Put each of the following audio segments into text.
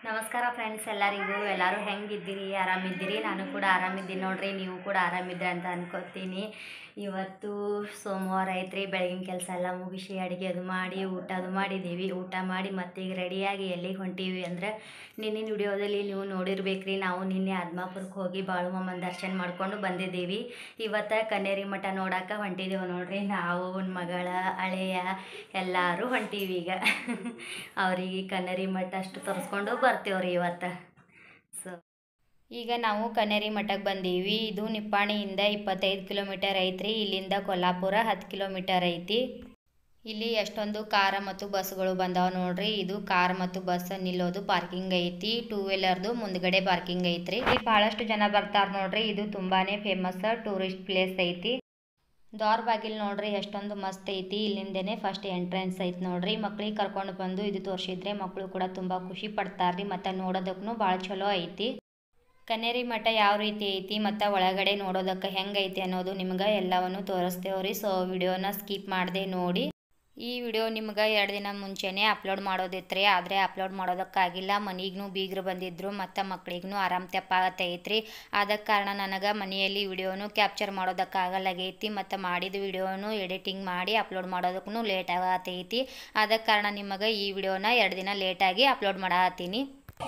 ನಮಸ್ಕಾರ ಫ್ರೆಂಡ್ಸ್ ಎಲ್ಲರಿಗೂ ಎಲ್ಲರೂ ಹೆಂಗಿದ್ದೀರಿ ಆರಾಮಿದ್ದೀರಿ ನಾನು ಕೂಡ ಆರಾಮಿದ್ದೀನಿ ನೋಡ್ರಿ ನೀವು ಕೂಡ ಆರಾಮಿದ್ದೀರಿ ಅಂತ ಅನ್ಕೋತೀನಿ ಇವತ್ತು ಸೋಮವಾರ ಐತ್ರಿ ಬೆಳಗಿನ ಕೆಲಸ ಎಲ್ಲ ಮುಗಿಸಿ ಅಡುಗೆ ಅದು ಮಾಡಿ ಊಟ ಅದು ಮಾಡಿದ್ದೀವಿ ಊಟ ಮಾಡಿ ಮತ್ತೆ ಈಗ ರೆಡಿಯಾಗಿ ಎಲ್ಲಿಗೆ ಹೊಂಟೀವಿ ಅಂದರೆ ನಿನ್ನಿನ ವಿಡಿಯೋದಲ್ಲಿ ನೀವು ನೋಡಿರ್ಬೇಕ್ರಿ ನಾವು ನಿನ್ನೆ ಆದ್ಮಾಪುರಕ್ಕೆ ಹೋಗಿ ಬಾಳುಮಮ್ಮನ ದರ್ಶನ ಮಾಡ್ಕೊಂಡು ಬಂದಿದ್ದೀವಿ ಇವತ್ತು ಕನ್ನೇರಿ ಮಠ ನೋಡಕ್ಕೆ ಹೊಂಟಿದ್ದೀವಿ ನೋಡ್ರಿ ನಾವು ನನ್ನ ಮಗಳ ಹಳೆಯ ಎಲ್ಲರೂ ಹೊಂಟೀವಿ ಈಗ ಅವರಿಗೆ ಕನ್ನೇರಿ ಮಠ ಅಷ್ಟು ತೋರಿಸ್ಕೊಂಡು ಬರ್ತೀವ್ರಿ ಇವತ್ತು ಸೊ ಈಗ ನಾವು ಕನ್ನೇರಿ ಮಠಕ್ಕೆ ಬಂದೀವಿ ಇದು ನಿಪ್ಪಾಣಿಯಿಂದ ಇಪ್ಪತ್ತೈದು ಕಿಲೋಮೀಟರ್ ಐತ್ರಿ ಇಲ್ಲಿಂದ ಕೊಲ್ಲಾಪುರ ಹತ್ತು ಕಿಲೋಮೀಟರ್ ಐತಿ ಇಲ್ಲಿ ಎಷ್ಟೊಂದು ಕಾರ ಮತ್ತು ಬಸ್ಗಳು ಬಂದಾವ ನೋಡ್ರಿ ಇದು ಕಾರ್ ಮತ್ತು ಬಸ್ ನಿಲ್ಲೋದು ಪಾರ್ಕಿಂಗ್ ಐತಿ ಟೂ ವೀಲರ್ದು ಮುಂದ್ಗಡೆ ಪಾರ್ಕಿಂಗ್ ಐತ್ರಿ ಇಲ್ಲಿ ಬಹಳಷ್ಟು ಜನ ಬರ್ತಾರ ನೋಡ್ರಿ ಇದು ತುಂಬಾನೇ ಫೇಮಸ್ ಟೂರಿಸ್ಟ್ ಪ್ಲೇಸ್ ಐತಿ ದ್ವಾರ ಬಾಗಿಲ್ ನೋಡ್ರಿ ಎಷ್ಟೊಂದು ಮಸ್ತ್ ಐತಿ ಇಲ್ಲಿಂದೇನೆ ಫಸ್ಟ್ ಎಂಟ್ರೆನ್ಸ್ ಐತಿ ನೋಡ್ರಿ ಮಕ್ಳಿಗೆ ಕರ್ಕೊಂಡು ಬಂದು ಇದು ತೋರಿಸಿದ್ರೆ ಮಕ್ಕಳು ಕೂಡ ತುಂಬಾ ಖುಷಿ ಪಡ್ತಾರ್ರಿ ಮತ್ತು ನೋಡೋದಕ್ಕೂ ಭಾಳ ಚಲೋ ಐತಿ ಕನ್ನೇರಿ ಮಠ ಯಾವ ರೀತಿ ಐತಿ ಮತ್ತು ಒಳಗಡೆ ನೋಡೋದಕ್ಕೆ ಹೆಂಗೈತಿ ಅನ್ನೋದು ನಿಮ್ಗೆ ಎಲ್ಲವನ್ನು ತೋರಿಸ್ತೇವ್ರಿ ಸೊ ವಿಡಿಯೋನ ಸ್ಕಿಪ್ ಮಾಡದೆ ನೋಡಿ ಈ ವಿಡಿಯೋ ನಿಮ್ಗೆ ಎರಡು ದಿನ ಮುಂಚೆನೇ ಅಪ್ಲೋಡ್ ಮಾಡೋದಿತ್ರಿ ಆದರೆ ಅಪ್ಲೋಡ್ ಮಾಡೋದಕ್ಕಾಗಿಲ್ಲ ಮನೆಗೂ ಬೀಗರು ಬಂದಿದ್ರು ಮತ್ತು ಮಕ್ಳಿಗೂ ಆರಾಮ್ ತೆಪ್ಪಾಗತ್ತೈತ್ರಿ ಆದ ಕಾರಣ ನನಗೆ ಮನೆಯಲ್ಲಿ ವಿಡಿಯೋನು ಕ್ಯಾಪ್ಚರ್ ಮಾಡೋದಕ್ಕಾಗಲ್ಲಾಗೈತಿ ಮತ್ತು ಮಾಡಿದ ವಿಡಿಯೋನು ಎಡಿಟಿಂಗ್ ಮಾಡಿ ಅಪ್ಲೋಡ್ ಮಾಡೋದಕ್ಕೂ ಲೇಟ್ ಆಗತ್ತೈತಿ ಆದ ಕಾರಣ ನಿಮಗೆ ಈ ವಿಡಿಯೋನ ಎರಡು ದಿನ ಲೇಟಾಗಿ ಅಪ್ಲೋಡ್ ಮಾಡತ್ತೀನಿ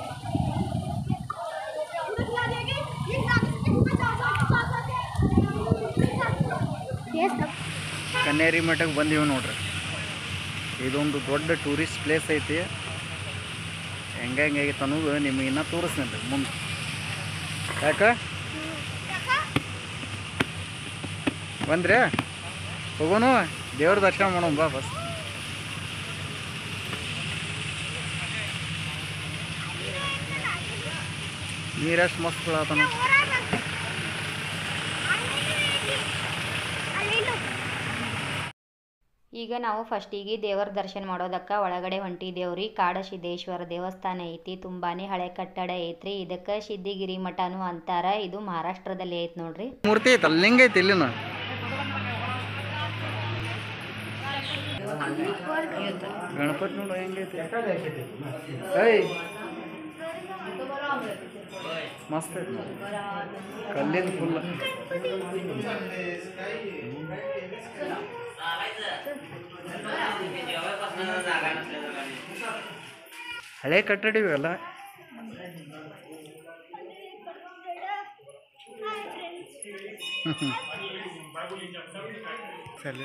ಕನ್ನೇರಿ ಮಠಕ್ಕೆ ಬಂದೀವಿ ನೋಡ್ರಿ ಇದೊಂದು ದೊಡ್ಡ ಟೂರಿಸ್ಟ್ ಪ್ಲೇಸ್ ಐತಿ ಹೆಂಗೆ ಹೆಂಗಾಗೈತೆ ಅನ್ನೋದು ನಿಮಗೆ ಇನ್ನೂ ತೋರಿಸ್ತೀನಿ ರೀ ಮುಂದೆ ಯಾಕ ಬಂದ್ರಿ ಹೋಗೋನು ದೇವ್ರ ದರ್ಶನ ಮಾಡೋಣ ಬಾ ಬಸ್ ನೀರೆಷ್ಟು ಮಸ್ತ್ ಬೀಳತ್ತಾನ ಈಗ ನಾವು ಫಸ್ಟಿಗೆ ದೇವರ ದರ್ಶನ ಮಾಡೋದಕ್ಕೆ ಒಳಗಡೆ ಹೊಂಟಿದ್ದೇವ್ರಿ ಕಾಡಸಿದ್ದೇಶ್ವರ ದೇವಸ್ಥಾನ ಐತಿ ತುಂಬಾನೇ ಹಳೆ ಕಟ್ಟಡ ಐತ್ರಿ ಇದಕ್ಕೆ ಸಿದ್ಧಿಗಿರಿ ಮಠನು ಅಂತಾರ ಇದು ಮಹಾರಾಷ್ಟ್ರದಲ್ಲಿ ಐತಿ ನೋಡ್ರಿ ಮೂರ್ತಿ ಐತಲ್ಲ ಲಿಂಗ ಐತಿ ಇಲ್ಲಿನ ಗಣಪತಿ ನೋಡು ಹೆಂಗೈತಿ ಏಯ್ ಮಸ್ತ್ ಐತಿ ನೋಡು. ಕಲ್ಲಿನ ಫುಲ್ ಹಳೆ ಕಟ್ಟಡ ಇವೆಲ್ಲ ಸರಿ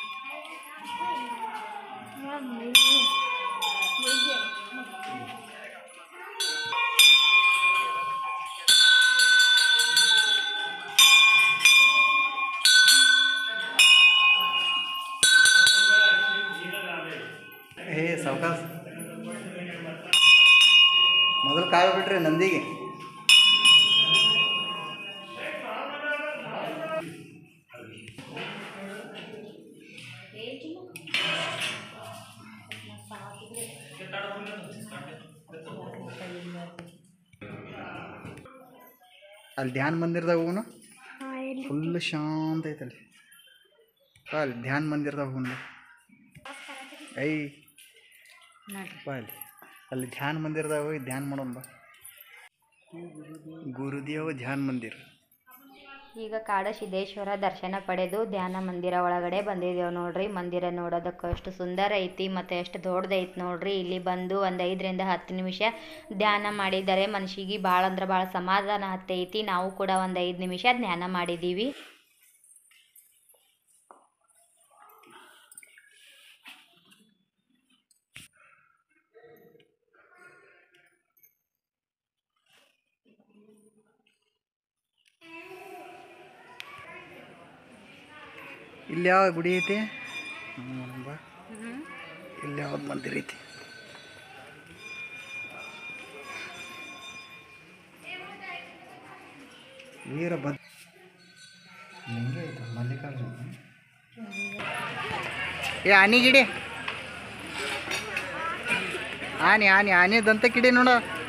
ಏ ಸಾವಕಾಶ ಮೊದಲು ಕಾಳು ಬಿಟ್ರಿ ನಂದಿಗೆ ಅಲ್ಲಿ ಧ್ಯಾನ ಮಂದಿರದಾಗ ಹೋಗೋಣ ಫುಲ್ ಶಾಂತ ಐತಲ್ಲಿ ಬಾ ಅಲ್ಲಿ ಧ್ಯಾನ ಮಂದಿರದಾಗ ಹೋಗೋಣ ಐ ಬಾ ಅಲ್ಲಿ ಅಲ್ಲಿ ಧ್ಯಾನ ಮಂದಿರದಾಗ ಹೋಗಿ ಧ್ಯಾನ ಮಾಡೋಣ ಬಾ ಗುರುದೇವ ಧ್ಯಾನ ಮಂದಿರ ಈಗ ಕಾಡಸಿದ್ದೇಶ್ವರ ದರ್ಶನ ಪಡೆದು ಧ್ಯಾನ ಮಂದಿರ ಒಳಗಡೆ ಬಂದಿದ್ದೇವೆ ನೋಡ್ರಿ ಮಂದಿರ ನೋಡೋದಕ್ಕೆ ಎಷ್ಟು ಸುಂದರ ಐತಿ ಮತ್ತು ಎಷ್ಟು ದೊಡ್ಡದೈತಿ ನೋಡ್ರಿ ಇಲ್ಲಿ ಬಂದು ಒಂದು ಐದರಿಂದ ಹತ್ತು ನಿಮಿಷ ಧ್ಯಾನ ಮಾಡಿದರೆ ಮನ್ಸಿಗೆ ಭಾಳ ಅಂದ್ರೆ ಭಾಳ ಸಮಾಧಾನ ಹತ್ತೈತಿ ನಾವು ಕೂಡ ಒಂದು ಐದು ನಿಮಿಷ ಧ್ಯಾನ ಮಾಡಿದ್ದೀವಿ ಇಲ್ಲಿ ಯಾವ ಗುಡಿ ಐತಿ ನೋಡೋಣ ಬಾ ಇಲ್ಲಿ ಯಾವ್ದು ಮಂದಿರ ಐತಿ ವೀರಭದ್ರ ಹಿಂಗೆ ಐತ ಮಲ್ಲಿಕಾರ್ಜುನ ಏ ಆನಿ ಗಿಡಿ ಆನೆ ಆನೆ ಆನೆ ದಂತ ಕಿಡಿ ನೋಡ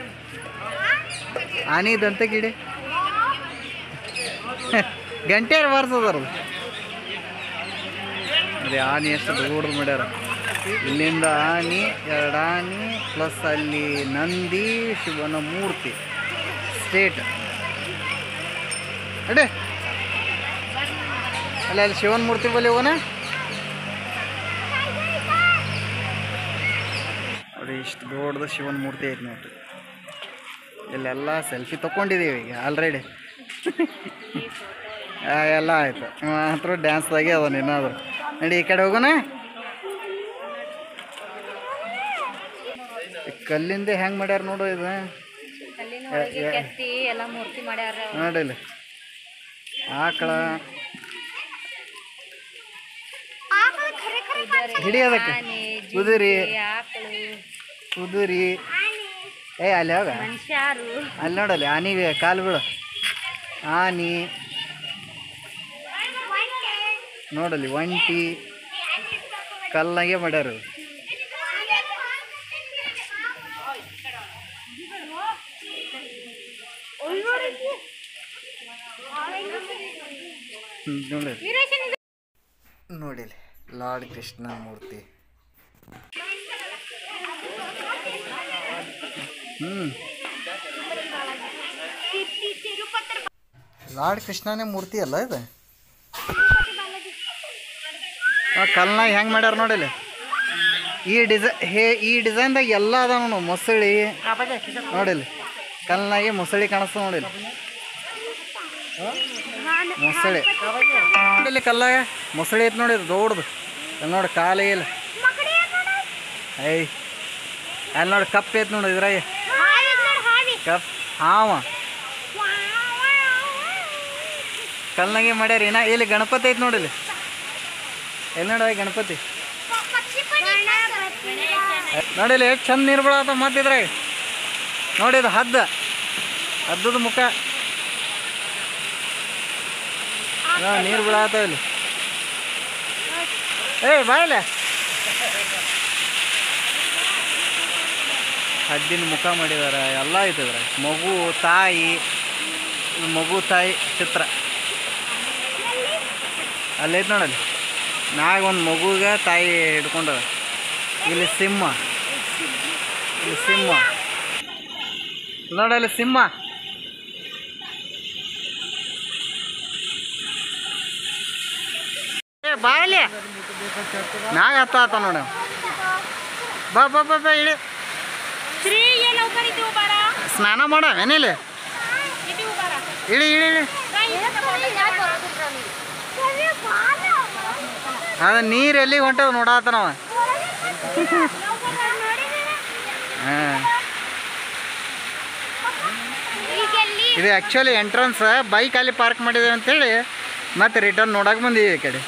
ಆನೆ ದಂತ ಕಿಡಿ ಗಂಟೆ ಬಾರ್ಸದಾರ ಅದೇ ಆನೆ ಎಷ್ಟು ದೊಡ್ಡದು ಮಾಡ್ಯಾರ ಇಲ್ಲಿಂದ ಆನಿ ಎರಡು ಆನಿ ಪ್ಲಸ್ ಅಲ್ಲಿ ನಂದಿ ಶಿವನ ಮೂರ್ತಿ ಸ್ಟೇಟ್ ಅಡೆ ಅಲ್ಲ ಅಲ್ಲಿ ಶಿವನ ಮೂರ್ತಿ ಬಲ್ಲಿ ಹೋಗೋಣ ನೋಡಿ ಇಷ್ಟು ದೊಡ್ಡದು ಶಿವನ ಮೂರ್ತಿ ಐತಿ ನೋಡ್ರಿ ಇಲ್ಲೆಲ್ಲ ಸೆಲ್ಫಿ ತಗೊಂಡಿದ್ದೀವಿ ಈಗ ಆಲ್ರೆಡಿ ಎಲ್ಲ ಆಯ್ತು ಮಾತ್ರ ಡ್ಯಾನ್ಸ್ದಾಗೆ ಅದ ಏನಾದ್ರು ನಡಿ ಈ ಕಡೆ ಹೋಗೋಣ ಈ ಕಲ್ಲಿಂದ ಹೆಂಗೆ ಮಾಡ್ಯಾರ ನೋಡು ಇದು ಕಲ್ಲಿನ ಒಳಗೆ ಕೆತ್ತಿ ಎಲ್ಲ ಮೂರ್ತಿ ಮಾಡ್ಯಾರ ನೋಡಿಲ್ಲ ಆಕಳ ಹಿಡಿ ಅದಕ್ಕೆ ಆನೆ ಕುದುರೆ ಆಕಳು ಕುದುರಿ ಏ ಅಲ್ಲಿ ಹೋಗ ಮನುಷ್ಯಾರು ಅಲ್ಲಿ ನೋಡಲ್ಲಿ ಆನಿಗೆ ಕಾಲು ಬೀಳು ಆನಿ ನೋಡಲ್ಲಿ ಒಂಟಿ ಕಲ್ಲಾಗೆ ಮಾಡ್ಯಾರ ಇವು. ಹ್ಮ್, ನೋಡಿಲ್ಲಿ ನೋಡಿಲಿ ಲಾರ್ಡ್ ಕೃಷ್ಣ ಮೂರ್ತಿ ಹ್ಞೂ ಲಾರ್ಡ್ ಕೃಷ್ಣನೇ ಮೂರ್ತಿ ಅಲ್ಲ ಇದು ಕಲ್ನಾಗ ಹೆಂಗೆ ಮಾಡ್ಯಾರ ನೋಡಿಲ್ಲ ಈ ಡಿಸೈ ಹೇ ಈ ಡಿಸೈನ್ದಾಗ ಎಲ್ಲ ಅದಾವ ನೋಡು ಮೊಸಳಿ ನೋಡಿಲ್ಲ ಕಲ್ನಾಗೆ ಮೊಸಳಿ ಕಾಣಿಸ್ತಾವ ನೋಡಿಲ್ಲ ಮೊಸಳಿ ನೋಡಿಲ್ಲ ಕಲ್ಲಾಗ ಮೊಸಳಿ ಐತೆ ನೋಡಿ ದೊಡ್ಡದು ಅಲ್ಲಿ ನೋಡಿ ಕಾಲೇ ಇಲ್ಲ ಐ ಅಲ್ಲಿ ನೋಡಿ ಕಪ್ ಐತೆ ನೋಡಿ ಇದ್ರಾಗೆ ಕಪ್ ಹಾವ ಕಲ್ನಾಗೆ ಮಾಡ್ಯಾರ ಏನ ಇಲ್ಲಿ ಗಣಪತಿ ಐತೆ ನೋಡಿಲ್ಲಿ ಎಲ್ಲಿ ನೋಡ ಗಣಪತಿ ನೋಡಿಲ್ಲ ಎಷ್ಟು ಚಂದ ನೀರು ಬೀಳತ್ತ ಮತ್ತೆ ಇದ್ರಾಗ ನೋಡಿ ಇದು ಹದ್ದ ಹದ್ದದ ಮುಖ ನೀರು ಬೀಳತ್ತ ಇಲ್ಲಿ ಏಯ್ ಬಾಯಿಲೆ ಹದ್ದಿನ ಮುಖ ಮಾಡಿದಾರ ಎಲ್ಲ ಐತಿದ್ರ ಮಗು ತಾಯಿ ಇದು ಮಗು ತಾಯಿ ಚಿತ್ರ ಅಲ್ಲೈತೆ ನೋಡಲ್ಲಿ ಮ್ಯಾಗ ಒಂದು ಮಗುಗೆ ತಾಯಿ ಹಿಡ್ಕೊಂಡದ ಇಲ್ಲಿ ಸಿಂಹ ಇಲ್ಲಿ ಸಿಂಹ ನೋಡಲ್ಲಿ ಸಿಂಹ ಏ ಬಾಯಲ್ಲಿ ಮ್ಯಾಗ ಹತ್ತ ಆತ ನೋಡ ಬಾ ಬಾ ಬಾ ಬಾ ಇಳಿ ಸ್ನಾನ ಮಾಡ ಏನಿಲ್ಲ ಇಳಿ ಇಳಿ ಇಳಿ ಅದ ನೀರು ಎಲ್ಲಿ ಹೊಂಟದ ನೋಡಾತ ನಾವ ಹಾಂ ಇದು ಆ್ಯಕ್ಚುಲಿ ಎಂಟ್ರನ್ಸ್ ಬೈಕ್ ಅಲ್ಲಿ ಪಾರ್ಕ್ ಮಾಡಿದ್ದೇವೆ ಅಂತೇಳಿ ಮತ್ತೆ ರಿಟರ್ನ್ ನೋಡಕ್ಕೆ ಬಂದೀವಿ ಈ ಕಡೆ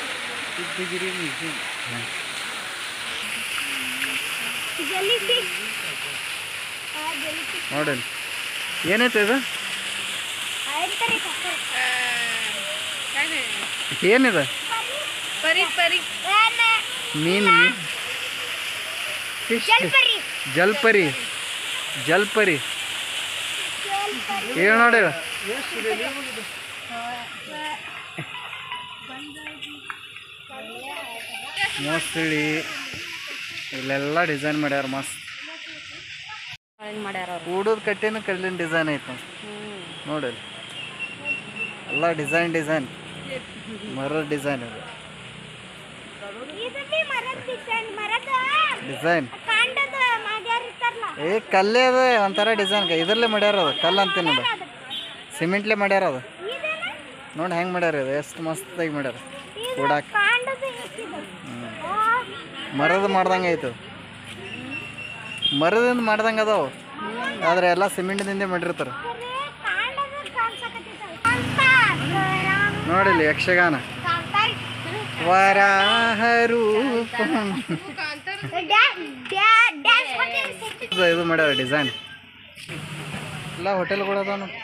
ನೋಡಿ ಏನೈತೆ ಇದು ಏನಿದೆ ಪರಿ ಪರಿ ಮೀನು ಮೀನು ಫಿಶ್ ಜಲ್ಪರಿ ಜಲ್ಪರಿ ಹೇಳಿ ನೋಡಿ ಮೊಸಳಿ ಇಲ್ಲೆಲ್ಲ ಡಿಸೈನ್ ಮಾಡ್ಯಾರ ಮಸ್ತ್ ಮಾಡ್ಯಾರ ಅವ್ರು ಕೂಡೋದು ಕಟ್ಟಿನ ಕಲ್ಲಿನ ಡಿಸೈನ್ ಐತೆ ನೋಡಿ ಎಲ್ಲ ಡಿಸೈನ್ ಡಿಸೈನ್ ಮರದ ಡಿಸೈನ್ ಇದು ಡಿಸೈನ್ ಏ ಕಲ್ಲೇ ಅದ ಒಂಥರ ಡಿಸೈನ್ ಇದ್ರಲ್ಲೇ ಮಾಡ್ಯಾರ ಅದು ಕಲ್ಲು ಅಂತೀನಿ ನೋಡು ಸಿಮೆಂಟ್ಲೇ ಮಾಡ್ಯಾರ ಅದು ನೋಡಿ ಹೆಂಗೆ ಮಾಡ್ಯಾರ ಇದು ಎಷ್ಟು ಮಸ್ತಾಗಿ ಮಾಡ್ಯಾರ ಕೂಡಾಕ ಮರದ ಮಾಡ್ದಂಗೆ ಐತೆ ಅದು. ಮರದಿಂದ ಮಾಡ್ದಂಗೆ ಅದಾವು ಆದರೆ ಎಲ್ಲ ಸಿಮೆಂಟ್ದಿಂದ ಮಾಡಿರ್ತಾರೆ ನೋಡಿಲ್ಲಿ ಯಕ್ಷಗಾನ ವರಾಹ ರೂಪ ಇದು ಇದು ಮಾಡ್ಯಾರ ಡಿಸೈನ್ ಎಲ್ಲ ಹೋಟೆಲ್ಗಳು ಅದಾವ ನೋಡಿ.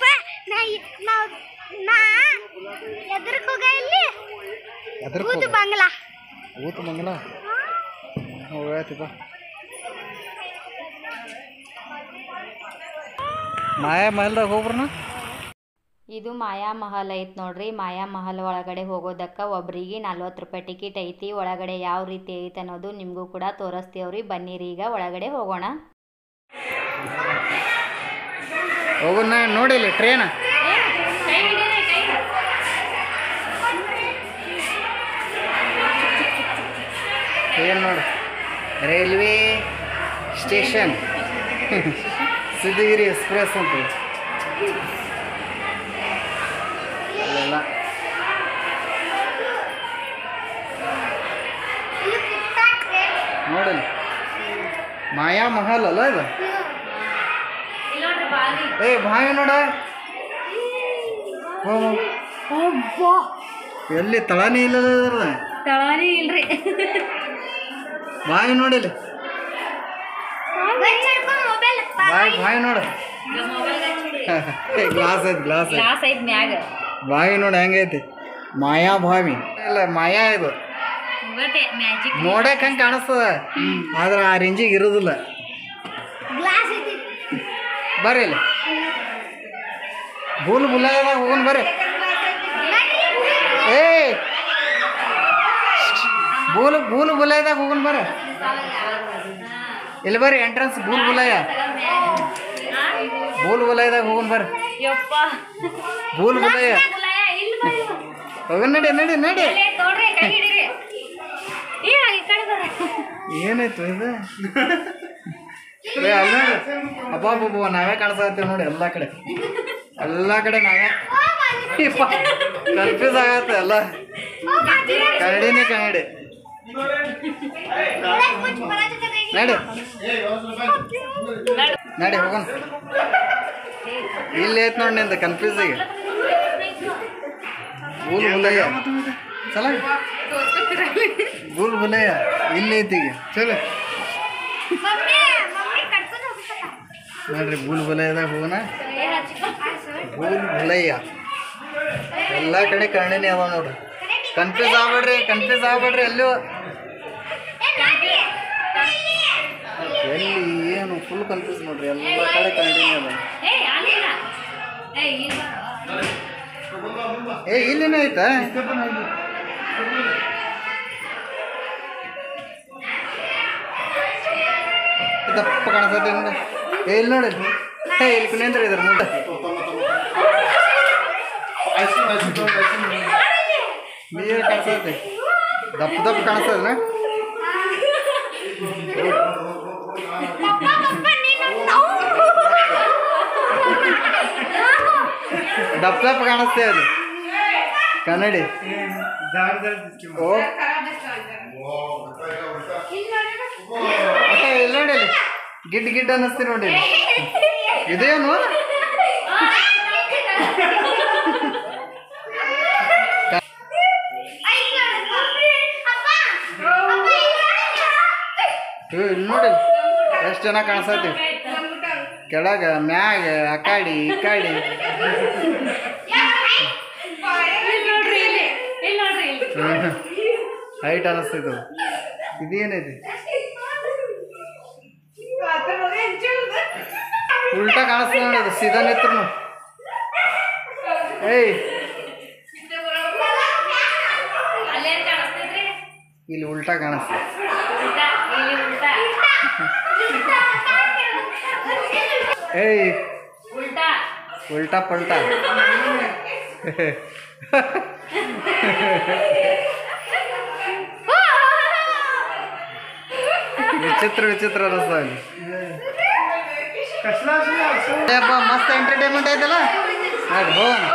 ಎದ್ರ ಬಂಗ್ಲಾ ಊಟ ಮಂಗಲ ಹೋಗೈತಿಪ್ಪ ಮಾಯಾ ಮಹಲ್ದಾಗ ಹೋಗ್ಬ್ರನ ಇದು ಮಾಯಾ ಮಹಲ್ ಐತ್ ನೋಡ್ರಿ ಮಾಯಾ ಮಹಲ್ ಒಳಗಡೆ ಹೋಗೋದಕ್ಕೆ ಒಬ್ರಿಗೆ ನಲ್ವತ್ತು ರೂಪಾಯಿ ಟಿಕೆಟ್ ಐತಿ ಒಳಗಡೆ ಯಾವ ರೀತಿ ಐತೆ ಅನ್ನೋದು ನಿಮಗೂ ಕೂಡ ತೋರಿಸ್ತೀವ್ರಿ ಬನ್ನಿರಿ ಈಗ ಒಳಗಡೆ ಹೋಗೋಣ ಹೋಗೋಣ ನೋಡಿಲ್ಲ ಟ್ರೇನ ಟ್ರೇನ್ ನೋಡು ರೈಲ್ವೆ ಸ್ಟೇಷನ್ ಸಿದ್ಧಗಿರಿ ಎಕ್ಸ್ಪ್ರೆಸ್ ಅಂತ ಅಲ್ಲೆಲ್ಲ ನೋಡಲಿ ಮಾಯಾ ಮಹಲ್ ಅಲ್ಲ ಇದು ಏ ಬಾವಿ ನೋಡ ಎಲ್ಲಿ ತಳನೇ ಇಲ್ಲ ಅದ್ರದ್ದು. ತಳನೇ ಇಲ್ರಿ ಬಾವಿ ನೋಡಿಲ್ಲ ಬಾವಿ ಬಾವಿ ನೋಡ ಗ್ಲಾಸ್ ಐತಿ ಗ್ಲಾಸ್ ಐತಿ ಗ್ಲಾಸ್ ಐತ್ ಮ್ಯಾಗ ಬಾವಿ ನೋಡಿ ಹೆಂಗೈತಿ ಮಾಯಾ ಬಾವಿ ಇಲ್ಲ ಮಾಯಾ ಇದು ಮ್ಯಾಜಿಕ್ ನೋಡಕ್ ಹಂಗೆ ಕಾಣಿಸ್ತದ ಆದ್ರೆ ಆ ರೇಂಜಿಗೆ ಇರೋದಿಲ್ಲ ಬರ್ರಿ ಇಲ್ಲಿ ಬೂಲ್ ಬುಲಾಯದಾಗ ಹೋಗೋಣ ಬರ್ರಿ ಏ ಬೂಲ್ ಬೂಲ್ ಬುಲಾಯದಾಗ ಹೋಗೋಣ ಬರ್ರಿ ಇಲ್ಲಿ ಬರ್ರಿ ಎಂಟ್ರೆನ್ಸ್ ಬೂಲ್ ಬುಲಾಯ ಬೂಲ್ ಬುಲಾಯದಾಗ ಹೋಗೋಣ ಬರ್ರಿ ಯಪ್ಪ ಬೂಲ್ ಬುಲಾಯ ಇಲ್ಲಿ ಬರ್ರಿ. ಹೋಗೋಣ ನಡಿ ನಡಿ ನಡಿ ಇಲ್ಲೇ ತೋಡ್ರಿ ಕೈ ಹಿಡೀರಿ ಏ ಈ ಕಡೆ ಬರ್ರಿ ಏನಾಯ್ತು ಇದು ಏ ಅಲ್ಲ ಅಬ್ಬಬ್ಬ ನಾವೇ ಕಾಣಿಸ್ತೀವಿ ನೋಡಿ ಎಲ್ಲ ಕಡೆ ಎಲ್ಲ ಕಡೆ ನಾವೇ ಕನ್ಫ್ಯೂಸ್ ಆಗತ್ತೆ ಎಲ್ಲ ಕನ್ನಡಿನೇ ಕನ್ನಡಿ ನಡಿ ನಡಿ ಹೋಗೋಣ ಇಲ್ಲಿ ಐತ್ ನೋಡಿ ನಿಂದ ಕನ್ಫ್ಯೂಸ್ ಈಗ ಬೂಲ್ ಬುಲಯ್ಯ ಚಲ ಬೂಲ್ ಬುಲಯ್ಯ ಇಲ್ಲಿ ಐತಿ ಈಗ ಚಲೋ ನೋಡ್ರಿ ಬೂಲ್ ಬುಲಯ್ಯದಾಗ ಹೋಗೋಣ ಬೂಲ್ ಬುಲಯ್ಯ ಎಲ್ಲ ಕಡೆ ಕನ್ನಡಿನೇ ಅದಾವ ನೋಡ್ರಿ ಕನ್ಫ್ಯೂಸ್ ಆಗ್ಬೇಡ್ರಿ ಕನ್ಫ್ಯೂಸ್ ಆಗ್ಬೇಡ್ರಿ ಎಲ್ಲೂ ಎಲ್ಲಿ ಏನು ಫುಲ್ ಕನ್ಫ್ಯೂಸ್ ನೋಡ್ರಿ ಎಲ್ಲ ಕಡೆ ಕನ್ನಡಿನೇ ಅದ ಏ ಅಲ್ಲಿಲ್ಲ ಏ ಇಲ್ಲಿ ಬಾರೋ. ಏ ಇಲ್ಲಿನೇ ಐತಾ ದಪ್ಪ ಕಾಣಿಸ್ತೈತೆ ನೋಡಿ ಏ ಇಲ್ಲಿ ನೋಡಿ ಏ ಇಲ್ಲಿ ಕುನೇಂದ್ರ ಇದ್ರ ಮುಂದೆ ನೀರು ಕಾಣಿಸ್ತೈತೆ ದಪ್ಪ ದಪ್ಪ ಕಾಣಿಸ್ತದ ದಪ್ಪ ದಪ್ಪ ಕಾಣಿಸ್ತೇ ಅದು ಕನ್ನಡಿ ಓ ಏ, ಇಲ್ಲಿ ನೋಡಿ ಇಲ್ಲಿ. ಗಿಡ್ ಗಿಡ್ ಅನ್ನಿಸ್ತಿ ನೋಡಿ ಇಲ್ಲಿ. ಇದೇನು ಏ, ಇಲ್ಲಿ ನೋಡಿ ಎಷ್ಟು ಜನ ಕಾಣಿಸ್ತೈತಿ ಕೆಳಗ ಮ್ಯಾಗ ಆ ಕಾಡಿ ಈ ಕಾಡಿ ಇಲ್ಲಿ ನೋಡ್ರಿ ಇಲ್ಲಿ ಇಲ್ಲಿ ನೋಡ್ರಿ ಇಲ್ಲಿ ಹೈಟ್ ಅನ್ನಿಸ್ತೈತೆ ಇದೇನೈತಿ ಉಲ್ಟಾ ಕಾಣಿಸ್ತದೆ ನೋಡಿ ಅದು ಸೀದಾ ನಿತ್ರು ಏಯ್ ಅಲ್ಲೇನ್ ಕಾಣಿಸ್ತೈತ್ರಿ ಇಲ್ಲಿ ಉಲ್ಟಾ ಕಾಣಿಸ್ತದೆ ಉಲ್ಟಾ ಇಲ್ಲಿ ಉಲ್ಟಾ ಏಯ್ ಉಲ್ಟಾ ಉಲ್ಟಾ ಪಲ್ಟಾ ವಿಚಿತ್ರ ವಿಚಿತ್ರ ಅನ್ನಿಸ್ತಾವ ಇಲ್ಲಿ ಏ ಅಪ್ಪ ಮಸ್ತ್ ಎಂಟರ್ಟೈನ್ಮೆಂಟ್ ಐತಲ್ಲ ನೋಡಿ ಹೋಗೋಣ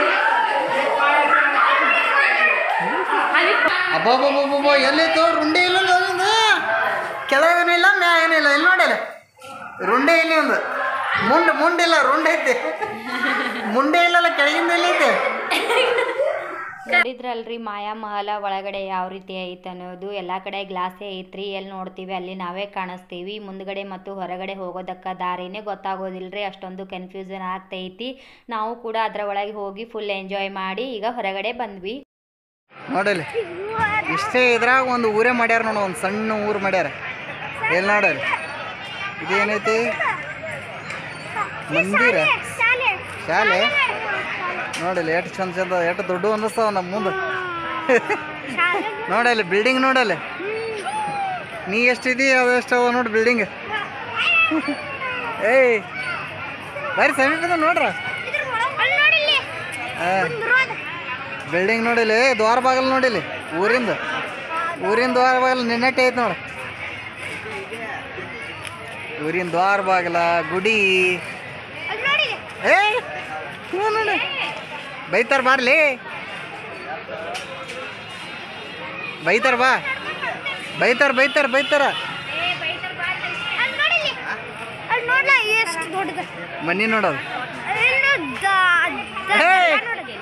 ಅಬ್ಬಬ್ಬಬ್ಬಬ್ಬ ಎಲ್ಲೈತು ರುಂಡೆ ಇಲ್ಲ ಒಂದು ಕೆಳಗೇನೂ ಇಲ್ಲ ಮ್ಯಾಗೇನೂ ಇಲ್ಲ ಇಲ್ಲಿ ನೋಡಿಲ್ಲ ರುಂಡೆ ಇಲ್ಲಿ ಒಂದು ಮುಂಡ್ ಮುಂಡಿಲ್ಲ ರುಂಡ್ ಐತಿ ಮುಂಡೆ ಇಲ್ಲಲ್ಲ ಕೆಳಗಿಂದ ಎಲ್ಲೈತೆ ನೋಡಿದ್ರಲ್ರಿ ಮಾಯಾ ಮಹಲ ಒಳಗಡೆ ಯಾವ ರೀತಿ ಐತೆ ಅನ್ನೋದು ಎಲ್ಲ ಕಡೆ ಗ್ಲಾಸೇ ಐತ್ರಿ ಎಲ್ಲಿ ನೋಡ್ತೀವಿ ಅಲ್ಲಿ ನಾವೇ ಕಾಣಿಸ್ತೀವಿ ಮುಂದ್ಗಡೆ ಮತ್ತು ಹೊರಗಡೆ ಹೋಗೋದಕ್ಕೆ ದಾರಿನೇ ಗೊತ್ತಾಗೋದಿಲ್ರಿ ಅಷ್ಟೊಂದು ಕನ್ಫ್ಯೂಷನ್ ಆಗ್ತೈತಿ ನಾವು ಕೂಡ ಅದರ ಒಳಗೆ ಹೋಗಿ ಫುಲ್ ಎಂಜಾಯ್ ಮಾಡಿ ಈಗ ಹೊರಗಡೆ ಬಂದ್ವಿ ನೋಡಲಿ ಇಷ್ಟೇ ಇದ್ರಾಗ ಒಂದು ಊರೇ ಮಾಡ್ಯಾರ ನೋಡು ಒಂದು ಸಣ್ಣ ಊರು ಮಾಡ್ಯಾರ ಎಲ್ಲಿ ನೋಡಲಿ ಇದೇನೈತಿ ಮಂದಿರ ಶಾಲೆ ನೋಡಿಲ್ಲ ಎಷ್ಟು ಚಂದ ಚಂದ ಎಷ್ಟು ದೊಡ್ಡ ಅನ್ನಿಸ್ತಾವ ನಮ್ಮ ಮುಂದೆ ನೋಡಲ್ಲಿ ಬಿಲ್ಡಿಂಗ್ ನೋಡಲ್ಲಿ ನೀ ಎಷ್ಟಿದಿ ಅದು ಎಷ್ಟವ ನೋಡಿ ಬಿಲ್ಡಿಂಗ್ ಏಯ್ ಬರ್ರಿ ಸಮೀಪದ ನೋಡ್ರ ಬಿಲ್ಡಿಂಗ್ ನೋಡಿಲಿ ದ್ವಾರ ಬಾಗಲ್ ನೋಡಿಲಿ ಊರಿಂದ ಊರಿನ ದ್ವಾರ ಬಾಗಲ್ ನಿನ್ನಟ್ಟೆ ಐತೆ ನೋಡು ಊರಿನ ದ್ವಾರ ಬಾಗಲ ಗುಡಿ ಏ ಇವ ನೋಡಿ ಬೈತಾರ ಬಾರ್ಲಿ ಬೈತಾರ ಬಾ ಬೈತಾರ ಬೈತಾರ ಬೈತಾರ ಎಷ್ಟು ದೊಡ್ಡದ ಮನಿ ನೋಡೋದು ನೋಡ ಏ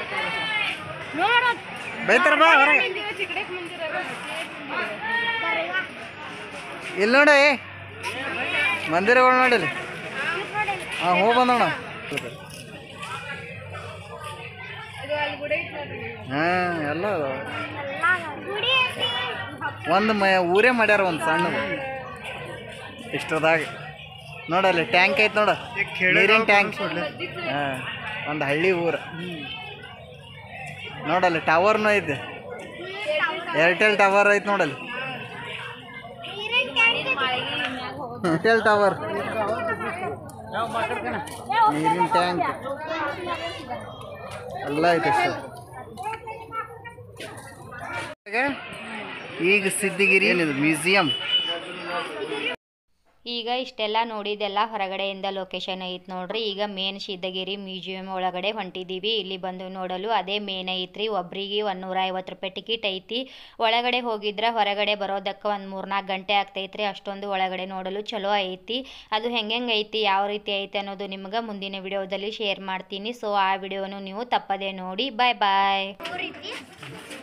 ಬೈತಾರ ಬಾ ಹೊರಗೆ ಇಲ್ಲಿ ನೋಡಿ ಮಂದಿರಗಳು ನೋಡಿಲಿ ಹಾಂ ಹೋಗಿ ಬಂದೋಣ ಹಾಂ ಎಲ್ಲ ಅದಾವ ಒಂದು ಮ ಊರೇ ಮಾಡ್ಯಾರ ಒಂದು ಸಣ್ಣದು ಇಷ್ಟದಾಗ ನೋಡಲ್ಲಿ ಟ್ಯಾಂಕ್ ಐತೆ ನೋಡ ನೀರಿನ ಟ್ಯಾಂಕ್ ಹಾಂ ಒಂದು ಹಳ್ಳಿ ಊರು ನೋಡಲ್ಲಿ ಟವರ್ನು ಐತೆ ಏರ್ಟೆಲ್ ಟವರ್ ಐತೆ ನೋಡಲ್ಲಿ ಏರ್ಟೆಲ್ ಟವರ್ ನೀರಿನ ಟ್ಯಾಂಕ್ ಎಲ್ಲ ಐತೆ ಸರ್ ಈಗ ಸಿದ್ಧಗಿರಿ ಏನಿದು ಮ್ಯೂಸಿಯಂ ಈಗ ಇಷ್ಟೆಲ್ಲ ನೋಡಿದೆಲ್ಲ ಹೊರಗಡೆಯಿಂದ ಲೊಕೇಶನ್ ಐತ್ ನೋಡ್ರಿ ಈಗ ಮೇನ್ ಸಿದ್ದಗಿರಿ ಮ್ಯೂಸಿಯಂ ಒಳಗಡೆ ಹೊಂಟಿದ್ದೀವಿ ಇಲ್ಲಿ ಬಂದು ನೋಡಲು ಅದೇ ಮೇನ್ ಐತ್ರಿ ಒಬ್ರಿಗೆ ಒಂದೂರ ಐವತ್ತು ರೂಪಾಯಿ ಟಿಕೆಟ್ ಐತಿ ಒಳಗಡೆ ಹೋಗಿದ್ರೆ ಹೊರಗಡೆ ಬರೋದಕ್ಕೆ ಒಂದು ಮೂರ್ನಾಲ್ಕು ಗಂಟೆ ಆಗ್ತೈತ್ರಿ ಅಷ್ಟೊಂದು ಒಳಗಡೆ ನೋಡಲು ಚಲೋ ಐತಿ ಅದು ಹೆಂಗೆ ಐತಿ ಯಾವ ರೀತಿ ಐತಿ ಅನ್ನೋದು ನಿಮ್ಗೆ ಮುಂದಿನ ವಿಡಿಯೋದಲ್ಲಿ ಶೇರ್ ಮಾಡ್ತೀನಿ ಸೊ ಆ ವಿಡಿಯೋನು ನೀವು ತಪ್ಪದೆ ನೋಡಿ ಬಾಯ್ ಬಾಯ್ ರೀತಿ